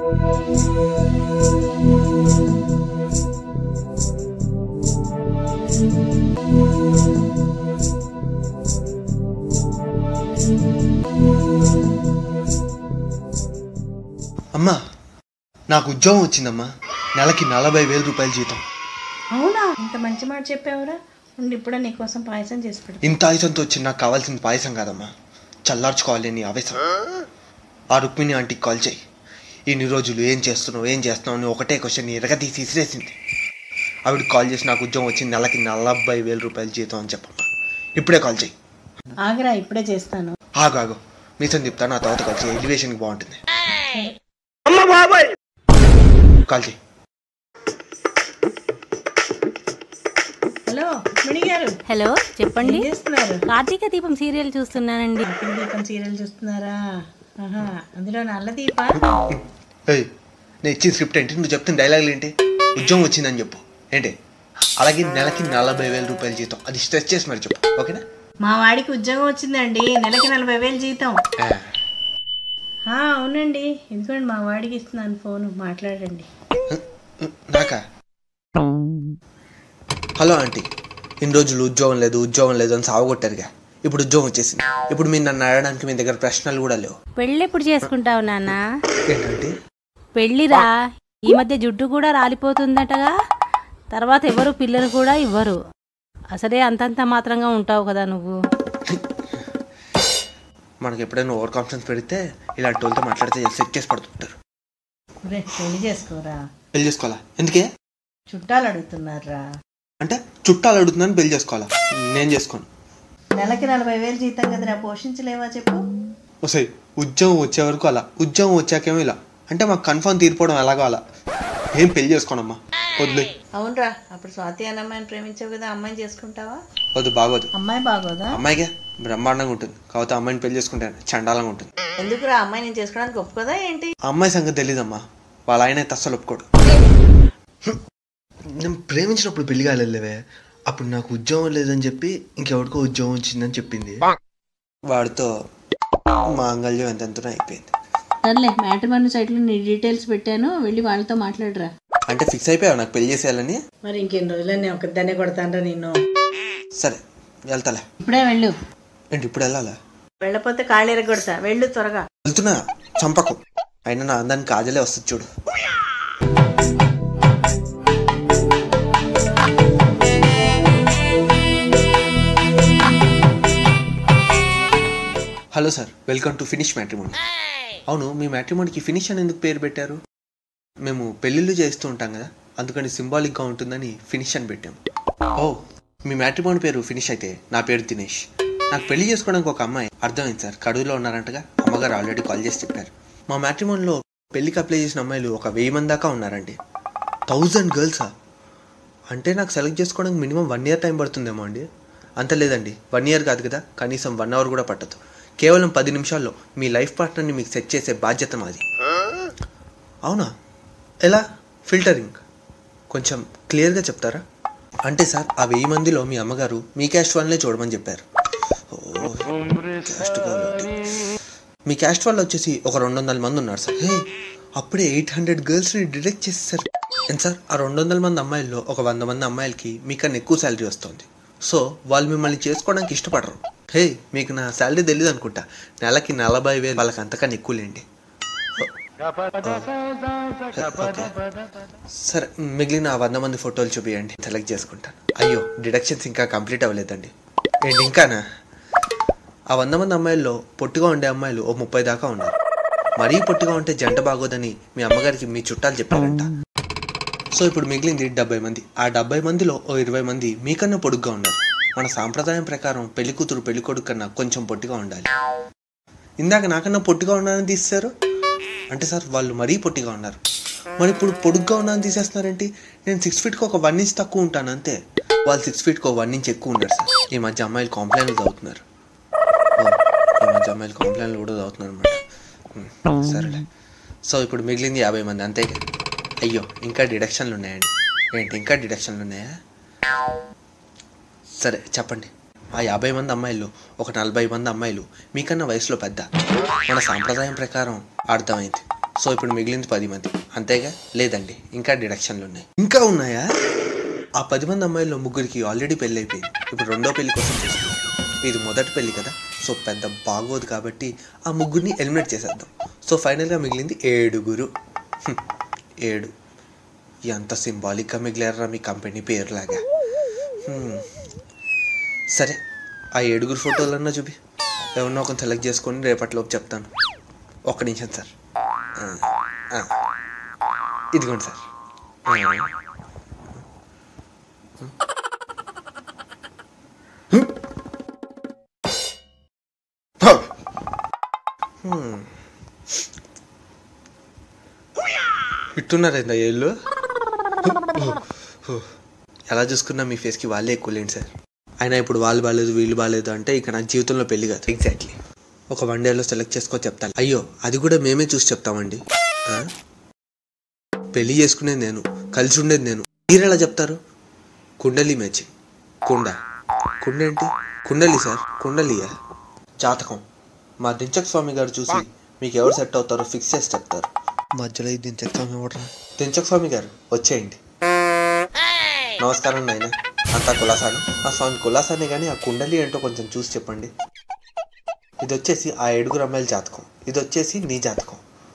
అమ్మా నాకు ఉద్యోగం వచ్చిందమ్మా నెలకి నలభై వేల రూపాయల జీతం అవునా ఇంత మంచి మాట చెప్పావురా ఉండి ఇప్పుడే నీకోసం పాయసం చేసి పెడతా ఇంత ఆయుధంతో వచ్చి నాకు కావాల్సిన పాయసం కాదమ్మా చల్లార్చుకోవాలి నీ ఆవేశం ఆ రుక్మిణి ఆంటీకి కాల్ చేయి ఇన్ని రోజులు ఏం చేస్తున్నావు ఏం చేస్తున్నావు అని ఒకటే క్వశ్చన్ ఎరగతీసి ఇసిరేసింది ఆవిడ కాల్ చేసి నాకు ఉద్యోగం వచ్చి నెలకి నలభై వేల రూపాయల జీతం అని చెప్పమ్మా ఇప్పుడే కాల్ చేయి ఆగరా ఇప్పుడే చేస్తాను ఆగు ఆగు మీతో చెప్తాను ఆ తర్వాత కాల్ చేయి ఎలివేషన్కి బాగుంటుంది కాల్ చేయి హలో రుక్మిణి గారు హలో చెప్పండి ఏం చేస్తున్నారు కార్తీక దీపం సీరియల్ చూస్తున్నానండి ఇప్పుడు దీపం సీరియల్ చూస్తున్నారా ఆహా అందులో నల్ల దీప ఏయ్ నేను ఇచ్చిన స్క్రిప్ట్ ఏంటి నువ్వు చెప్తున్న డైలాగులు ఏంటి ఉద్యోగం వచ్చిందని చెప్పు ఏంటి అలాగే నెలకి నలభై వేల రూపాయల జీతం అది స్ట్రెస్ చేసి మరి చెప్పు ఓకేనా మా వాడికి ఉద్యోగం వచ్చిందండి నెలకి నలభై వేలు జీతం ఆ, ఆ, అవునండి ఎందుకండి మా వాడికి ఇస్తున్నాను ఫోన్ మాట్లాడండి నాకా హలో ఆంటీ ఇన్ని రోజులు ఉద్యోగం లేదు ఉద్యోగం లేదు అని సావగొట్టారుగా ఇప్పుడు ఉద్యోగం వచ్చేసింది ఇప్పుడు మీరు నన్ను అడగడానికి మీ దగ్గర ప్రశ్నలు కూడా లేవు పెళ్ళి ఎప్పుడు చేసుకుంటావు నాన్న ఏంటంటే పెళ్ళిరా ఈ మధ్య జుట్టు కూడా రాలిపోతుందటగా తర్వాత ఎవరు పిల్లలు కూడా ఇవ్వరు అసలే అంతంత మాత్రంగా ఉంటావు కదా నువ్వు మనకి ఎప్పుడైనా ఓవర్ కాన్ఫిడెన్స్ పెడితే ఇలాంటి వాళ్ళతో మాట్లాడితే సెట్ చేసి పడుతుంటారు రే పెళ్లి చేసుకోరా పెళ్లి చేసుకోవాలా ఎందుకే చుట్టాలు అడుగుతున్నారా అంటే చుట్టాలు అడుగుతున్నాను పెళ్లి చేసుకోవాలా నేను చేసుకోను నెలకి నలభై వేలు జీతం కదరా పోషించలేవా చెప్పు వస్తాయి ఉద్యోగం వచ్చే వరకు అలా ఉద్యోగం వచ్చాకేమో ఇలా అంటే మాకు కన్ఫర్మ్ తీరిపోవడం ఎలాగో అలా ఏం పెళ్లి చేసుకోనమ్మా వద్దు అవునరా అప్పుడు స్వాతి అన్న అమ్మాయిని ప్రేమించావు కదా అమ్మాయిని చేసుకుంటావా వద్దు బాగోదు అమ్మాయి బాగోదా అమ్మాయికే బ్రహ్మాండంగా ఉంటుంది కాకపోతే అమ్మాయిని పెళ్లి చేసుకుంటే చండాలంగా ఉంటుంది ఎందుకురా అమ్మాయి నేను చేసుకోవడానికి ఒప్పుకోదా ఏంటి ఆ అమ్మాయి సంగతి తెలీదమ్మా వాళ్ళ ఆయన అయితే అస్సలు ఒప్పుకోడు నేను ప్రేమించినప్పుడు పెళ్లి కాలేదులేవే అప్పుడు నాకు ఉద్యోగం లేదని చెప్పి ఇంకెవరికో ఉద్యోగం వచ్చిందని చెప్పింది వాడితో మాంగళ్యం ఎంతెంతనో అయిపోయింది సర్లే మ్యాట్రిమోని సైట్లో నీ డీటెయిల్స్ పెట్టాను వెళ్ళి వాళ్ళతో మాట్లాడరా అంటే ఫిక్స్ అయిపోయావు నాకు పెళ్లి చేసేయాలని మరి ఇంకెన్ని రోజులు నేను ఒకదాన్నే కొడతానరా నిన్ను సరే వెళ్తాలే ఇప్పుడే వెళ్ళు ఏంటి ఇప్పుడు వెళ్ళాలా వెళ్ళపోతే కాళ్ళు ఎరగొడతా వెళ్ళు త్వరగా వెళ్తున్నా చంపకు అయినా నా అందానికి కాజలే వస్తుంది చూడు hello sir welcome to finish matrimony అవును మీ మ్యాట్రిమోనీకి ఫినిష్ అని ఎందుకు పేరు పెట్టారు మేము పెళ్ళిళ్ళు చేస్తూ ఉంటాం కదా అందుకని సింబాలిక్గా ఉంటుందని ఫినిష్ అని పెట్టాము ఓ మీ మ్యాట్రిమోని పేరు ఫినిష్ అయితే నా పేరు దినేష్ నాకు పెళ్లి చేసుకోవడానికి ఒక అమ్మాయి అర్థమైంది సార్ కడువులో ఉన్నారంటగా అమ్మగారు ఆల్రెడీ కాల్ చేసి చెప్పారు మా మ్యాట్రిమోన్లో పెళ్లికి అప్లై చేసిన అమ్మాయిలు ఒక వెయ్యి మంది దాకా ఉన్నారండి థౌజండ్ గర్ల్సా అంటే నాకు సెలెక్ట్ చేసుకోవడానికి మినిమం వన్ ఇయర్ టైం పడుతుందేమో అండి అంత లేదండి వన్ ఇయర్ కాదు కదా కనీసం వన్ అవర్ కూడా పట్టదు కేవలం పది నిమిషాల్లో మీ లైఫ్ పార్ట్నర్ని మీకు సెట్ చేసే బాధ్యత మాది అవునా ఎలా ఫిల్టరింగ్ కొంచెం క్లియర్గా చెప్తారా అంటే సార్ ఆ వెయ్యి మందిలో మీ అమ్మగారు మీ క్యాస్ట్ వాళ్ళనే చూడమని చెప్పారు ఓ, క్యాస్ట్ కాబట్టి. మీ క్యాస్ట్ వాళ్ళు వచ్చేసి ఒక రెండు వందల మంది ఉన్నారు సార్ హే అప్పుడే ఎయిట్ హండ్రెడ్ గర్ల్స్ని డిడెక్ట్ చేసేసారు ఎంత సార్ ఆ రెండు వందల మంది అమ్మాయిల్లో ఒక వంద మంది అమ్మాయిలకి మీకన్నా ఎక్కువ శాలరీ వస్తుంది సో వాళ్ళు మిమ్మల్ని చేసుకోవడానికి ఇష్టపడరు హే మీకు నా శాలరీ తెలియదు అనుకుంటా నెలకి నలభై వేలు వాళ్ళకి అంతకన్నా ఎక్కువలేండి ఓకే. సరే మిగిలిన ఆ వంద మంది ఫోటోలు చూపించండి సెలెక్ట్ చేసుకుంటాను అయ్యో డిడక్షన్స్ ఇంకా కంప్లీట్ అవ్వలేదండి ఏంటి ఇంకానా ఆ వంద మంది అమ్మాయిల్లో పొట్టిగా ఉండే అమ్మాయిలు ఓ ముప్పై దాకా ఉన్నారు మరీ పొట్టిగా ఉంటే జంట బాగోదని మీ అమ్మగారికి మీ చుట్టాలు చెప్పారంట సో ఇప్పుడు మిగిలింది డెబ్బై మంది ఆ డెబ్బై మందిలో ఓ ఇరవై మంది మీకన్నా పొడుగ్గా ఉన్నారు మన సాంప్రదాయం ప్రకారం పెళ్లి కూతురు పెళ్లి కొడుకు కన్నా కొంచెం పొట్టిగా ఉండాలి ఇందాక నాకన్నా పొట్టిగా ఉన్నారని తీస్తారు అంటే సార్ వాళ్ళు మరీ పొట్టిగా ఉన్నారు మరి ఇప్పుడు పొడుగ్గా ఉన్నారని తీసేస్తున్నారేంటి నేను సిక్స్ ఫీట్కి ఒక వన్ ఇంచ్ తక్కువ ఉంటాను అంతే వాళ్ళు సిక్స్ ఫీట్కి ఒక వన్ ఇంచ్ ఎక్కువ ఉన్నారు సార్ ఈ మధ్య అమ్మాయిలు కాంప్లైంట్లు చదువుతున్నారు ఓ, ఈ మధ్య అమ్మాయిలు కాంప్లైంట్లు కూడా చదువుతున్నారు అనమాట సరేలే సో ఇప్పుడు మిగిలింది యాభై మంది అంతే అయ్యో ఇంకా డిడక్షన్లు ఉన్నాయండి ఏంటి ఇంకా డిడక్షన్లు ఉన్నాయా సరే చెప్పండి ఆ యాభై మంది అమ్మాయిలు ఒక నలభై మంది అమ్మాయిలు మీకన్నా వయసులో పెద్ద మన సాంప్రదాయం ప్రకారం అర్థమైంది సో ఇప్పుడు మిగిలింది పది మంది అంతేగా లేదండి ఇంకా డిడక్షన్లు ఉన్నాయి ఇంకా ఉన్నాయా ఆ పది మంది అమ్మాయిల్లో ముగ్గురికి ఆల్రెడీ పెళ్ళి అయిపోయింది ఇప్పుడు రెండో పెళ్లి కోసం చేస్తున్నాం ఇది మొదటి పెళ్లి కదా సో పెద్ద బాగోదు కాబట్టి ఆ ముగ్గురిని ఎలిమినేట్ చేసేద్దాం సో ఫైనల్గా మిగిలింది ఏడుగురు హ్మ్, ఏడు ఎంత సింబాలిక్గా మిగిలారా మీ కంపెనీ పేరులాగా హ్మ్. సరే ఆ ఏడుగురు ఫోటోలన్నా చూపి ఎవరినో ఒక సెలెక్ట్ చేసుకొని రేపటిలోపు చెప్తాను ఒక్క నిమిషం సార్ ఆ, ఆ. ఇదిగోండి సార్ ఆ. హ్మ్. ఇట్టున్నారేందా ఏళ్ళు ఎలా చూసుకున్నా మీ ఫేస్కి వాళ్ళే ఎక్కువ లేండి సార్ అయినా ఇప్పుడు వాళ్ళు బాగాలేదు వీళ్ళు బాగాలేదు అంటే ఇక నా జీవితంలో పెళ్లి కాదు ఎగ్జాక్ట్లీ ఒక వన్ డేలో సెలెక్ట్ చేసుకో చెప్తాను అయ్యో అది కూడా మేమే చూసి చెప్తామండి ఆ? పెళ్లి చేసుకునేది నేను కలిసి ఉండేది నేను మీరు ఎలా చెప్తారు కుండలి మ్యాచింగ్ కుండ కుండ ఏంటి కుండలి సార్ కుండలియా జాతకం మా దించక్ స్వామి గారు చూసి మీకు ఎవరు సెట్ అవుతారో ఫిక్స్ చేసి చెప్తారు మధ్యలో ఈ దించక్ స్వామి ఎవడరా దించక్ స్వామి గారు వచ్చేయండి నమస్కారం నాయన అంతా కులాసాను ఆ స్వామి కులాసానే కానీ ఆ కుండలి ఏంటో కొంచెం చూసి చెప్పండి ఇది వచ్చేసి ఆ ఏడుగురు అమ్మాయిల జాతకం ఇది వచ్చేసి నీ జాతకం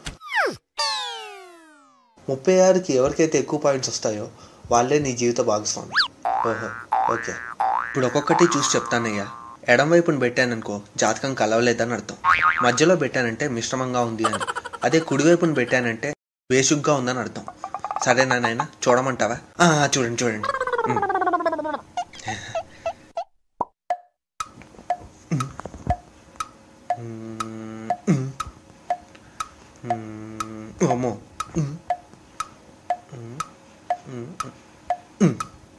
ముప్పై ఆరుకి ఎవరికైతే ఎక్కువ పాయింట్స్ వస్తాయో వాళ్ళే నీ జీవిత భాగస్వామి ఓహో ఓకే ఇప్పుడు ఒక్కొక్కటి చూసి చెప్తానయ్యా ఎడం వైపున పెట్టాననుకో జాతకం కలవలేదని అర్థం మధ్యలో పెట్టానంటే మిశ్రమంగా ఉంది అని అదే కుడి వైపున పెట్టానంటే బేసుగ్గా ఉందని అర్థం సరేనా నాయన చూడమంటావా ఆ, చూడండి చూడండి ఉమ్. ఉమ్. ఉమ్. ఉమ్. అమ్మో ఉమ్. ఉమ్. ఉమ్. ఉమ్.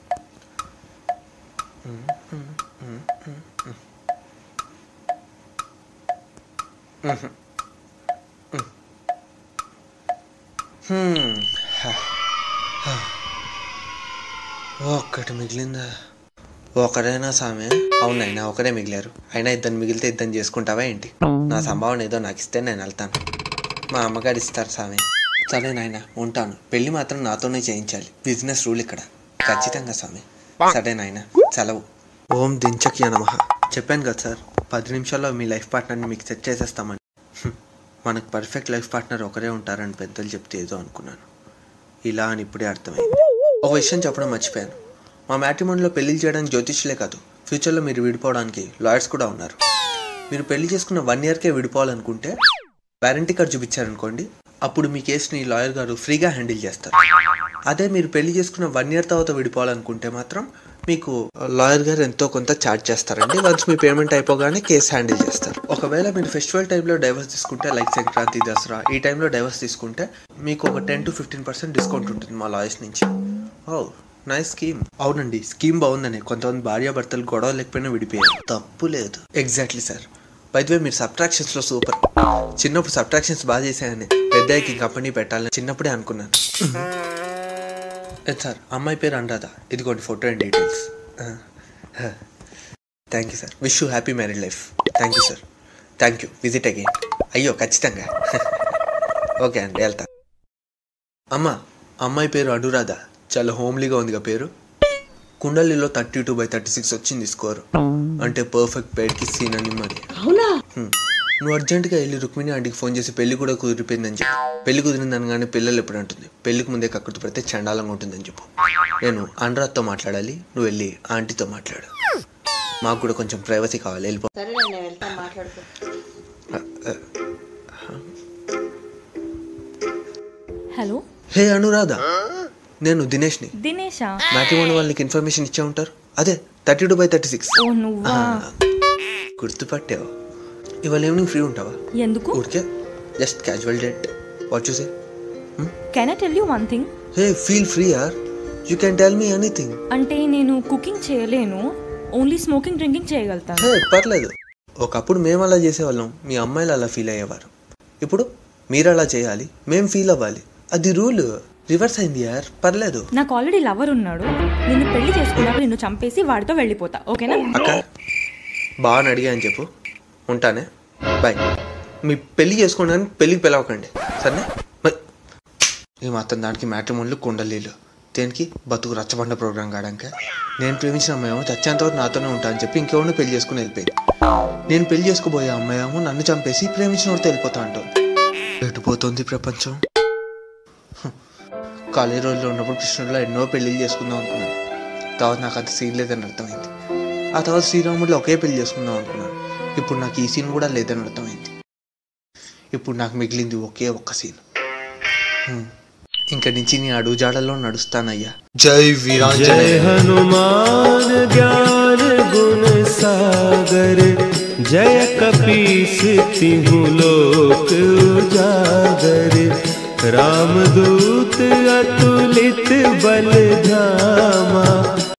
హ్మ్. ఒక్కటి మిగిలిందా ఒకరేనా సామె అవునైనా ఒకరే మిగిలారు అయినా ఇద్దరు మిగిలితే ఇద్దరు చేసుకుంటావా ఏంటి నా సంభావన ఏదో నాకు ఇస్తే నేను వెళ్తాను మా అమ్మగారు ఇస్తారు సామె సరే నాయన ఉంటాను పెళ్లి మాత్రం నాతోనే చేయించాలి బిజినెస్ రూల్ ఇక్కడ ఖచ్చితంగా స్వామి సరే నాయన సెలవు ఓం దించక్య నమ చెప్పాను కదా సార్ పది నిమిషాల్లో మీ లైఫ్ పార్ట్నర్ని మీకు సెట్ చేసేస్తామని హ్మ్. మనకు పర్ఫెక్ట్ లైఫ్ పార్ట్నర్ ఒకరే ఉంటారని పెద్దలు చెప్తే ఏదో అనుకున్నాను ఇలా అని ఇప్పుడే అర్థమైంది ఒక విషయం చెప్పడం మర్చిపోయాను మా మ్యాట్రిమోన్లో పెళ్లి చేయడానికి జ్యోతిష్యులే కాదు ఫ్యూచర్లో మీరు విడిపోవడానికి లాయర్స్ కూడా ఉన్నారు మీరు పెళ్లి చేసుకున్న వన్ ఇయర్కే విడిపోవాలనుకుంటే వారంటీ కార్డ్ చూపించారనుకోండి అప్పుడు మీ కేసుని లాయర్ గారు ఫ్రీగా హ్యాండిల్ చేస్తారు అదే మీరు పెళ్లి చేసుకున్న వన్ ఇయర్ తర్వాత విడిపోవాలనుకుంటే మాత్రం మీకు లాయర్ గారు ఎంతో కొంత ఛార్జ్ చేస్తారండి వన్స్ మీ పేమెంట్ అయిపోగానే కేసు హ్యాండిల్ చేస్తారు ఒకవేళ మీరు ఫెస్టివల్ టైంలో డైవర్స్ తీసుకుంటే లైక్ సంక్రాంతి దసరా ఈ టైంలో డైవర్స్ తీసుకుంటే మీకు ఒక ten to fifteen percent discount ఉంటుంది మా లాయర్స్ నుంచి ఓ నైస్ స్కీమ్ అవునండి స్కీమ్ బాగుందని కొంతమంది భార్యాభర్తలు గొడవ లేకపోయినా విడిపోయారు తప్పు లేదు ఎగ్జాక్ట్లీ సార్ బైద్వే మీరు సబ్ట్రాక్షన్స్లో సూపర్ చిన్నప్పుడు సబ్ట్రాక్షన్స్ బాగా చేశాయని పెద్దయ్యకి కంపెనీ పెట్టాలని చిన్నప్పుడే అనుకున్నాను ఏ సార్ అమ్మాయి పేరు అనురాధ ఇదిగోండి photo and details thank you sir wish you happy married life thank you sir thank you visit again అయ్యో ఖచ్చితంగా ఓకే అండి వెళ్తా అమ్మ అమ్మాయి పేరు అనురాధ చాలా హోమ్లీగా ఉందిగా పేరు కుండలిలో thirty two by thirty six వచ్చింది స్కోర్ అంటే పర్ఫెక్ట్ పేడ్కి సీన్ అని మరి అవునా హ్మ్. నువ్వు అర్జెంటుగా వెళ్ళి రుక్మిణి ఆంటీకి ఫోన్ చేసి పెళ్లి కూడా కుదిరిపోయిందని చెప్పు పెళ్లి కుదిరింది అనగానే పిల్లలు ఎప్పుడు అంటుంది పెళ్లికి ముందే కక్కుతు పెడితే చండాలంగా ఉంటుందని చెప్పు నేను అనురాధ్తో మాట్లాడాలి నువ్వు వెళ్ళి ఆంటీతో మాట్లాడు మాకు కూడా కొంచెం ప్రైవసీ కావాలి వెళ్ళిపో సరే నేను వెళ్తాను మాట్లాడుకో హలో హే అనురాధ నేను దినేష్ని దినేషా మ్యాట్రిమోని వాళ్ళకి ఇన్ఫర్మేషన్ ఇచ్చే ఉంటారు అదే thirty two by thirty six oh నువ్వా గుర్తుపట్టావు ఇవాళ ఈవినింగ్ ఫ్రీ ఉంటావా ఎందుకు ఊరికే జస్ట్ క్యాజువల్ డేట్ వాట్ చూసే can I tell you one thing hey feel free యార్ you can tell me anything అంటే నేను కుకింగ్ చేయలేను ఓన్లీ స్మోకింగ్ డ్రింకింగ్ చేయగలుగుతాను హే పర్లేదు ఒకప్పుడు మేము అలా చేసేవాళ్ళం మీ అమ్మాయిలు అలా ఫీల్ అయ్యేవారు ఇప్పుడు మీరు అలా చేయాలి మేము ఫీల్ అవ్వాలి అది రూల్ రివర్స్ అయింది యార్ పర్లేదు నాకు ఆల్రెడీ లవర్ ఉన్నాడు నిన్ను పెళ్లి చేసుకున్నాక నిన్ను చంపేసి వాడితో వెళ్ళిపోతా ఓకేనా అక్క బాగా అడిగా అని చెప్పు ఉంటానే బాయ్ మీ పెళ్లి చేసుకోండి కానీ పెళ్ళికి పిలవకండి సరేనా ఈ మాత్రం దానికి మ్యాట్రిమోన్లు కుండలీలు దేనికి బతుకు రచ్చబండ ప్రోగ్రాం కాడాక నేను ప్రేమించిన అమ్మాయేమో చచ్చేంత వరకు నాతోనే ఉంటా అని చెప్పి ఇంకెవరిని పెళ్లి చేసుకుని వెళ్ళిపోయింది నేను పెళ్లి చేసుకోబోయే అమ్మాయేమో నన్ను చంపేసి ప్రేమించిన వాడితో వెళ్ళిపోతా అంటుంది ఎటుపోతుంది ప్రపంచం హ్మ్. కాలేజీ రోజుల్లో ఉన్నప్పుడు కృష్ణుడిలో ఎన్నో పెళ్ళిళ్ళు చేసుకుందాం అనుకున్నాను తర్వాత నాకు అంత సీన్ లేదని అర్థమైంది ఆ తర్వాత శ్రీరాముడిలో ఒకే పెళ్లి చేసుకుందాం అనుకున్నాను ఇప్పుడు నాకు ఈ సీన్ కూడా లేదని అర్థమైంది ఇప్పుడు నాకు మిగిలింది ఒకే ఒక్క సీన్ హ్మ్. ఇంక నుంచి నీ అడుగుజాడల్లో నడుస్తానయ్యా జై जय వీరాంజనేయ हनुमान ज्ञान गुण सागर जय कपीस तिहु लोक उजागर रामदूत अतुलित बल धामा